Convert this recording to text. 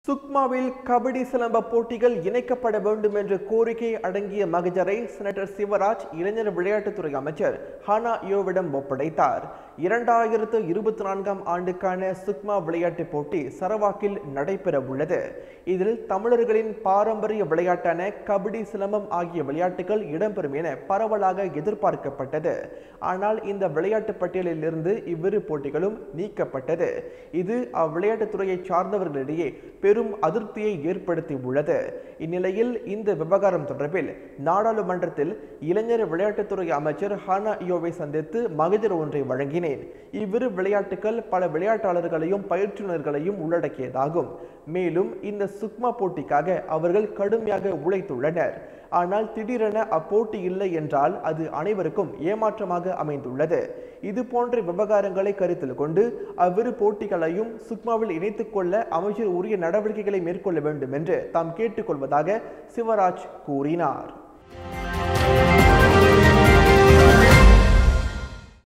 சுக்மாவில் கபடி சிலம்ப போட்டிகள் இணைக்கப்பட வேண்டும் என்ற கோரிக்கை அடங்கிய மகஜரை செனட்டர் சிவராஜ் இளைஞர் விளையாட்டுத்துறை அமைச்சர் ஹானா யோவிடம் ஒப்படைத்தார் இரண்டாயிரத்து இருபத்தி நான்காம் ஆண்டுக்கான சுக்மா விளையாட்டுப் போட்டி சரவாக்கில் நடைபெற உள்ளது இதில் தமிழர்களின் பாரம்பரிய விளையாட்டான கபடி சிலம்பம் ஆகிய விளையாட்டுகள் இடம்பெறும் என பரவலாக எதிர்பார்க்கப்பட்டது ஆனால் இந்த விளையாட்டு பட்டியலில் இருந்து இவ்விரு போட்டிகளும் நீக்கப்பட்டது இது அவ்விளையாட்டுத்துறையை சார்ந்தவர்களிடையே பெரும் அதிருப்தியை ஏற்படுத்தி உள்ளது இந்நிலையில் இந்த விவகாரம் தொடர்பில் நாடாளுமன்றத்தில் இளைஞர் விளையாட்டுத்துறை அமைச்சர் ஹானா இயோவை சந்தித்து மகஜர் ஒன்றை வழங்கினேன் இவ்விரு விளையாட்டுகள் பல விளையாட்டாளர்களையும் பயிற்றுனர்களையும் உள்ளடக்கியதாகும் மேலும் இந்த சுக்மா போட்டிக்காக அவர்கள் கடுமையாக உழைத்துள்ளனர் ஆனால் திடீரென அப்போட்டி இல்லை என்றால் அது அனைவருக்கும் ஏமாற்றமாக அமைந்துள்ளது இது போன்ற விவகாரங்களை கருத்தில் கொண்டு அவ்விரு போட்டிகளையும் சுக்மாவில் இணைத்துக் கொள்ள அமைச்சர் உரிய நடவடிக்கைகளை மேற்கொள்ள வேண்டும் என்று தாம் கேட்டுக்கொள்வதாக சிவராஜ் கூறினார்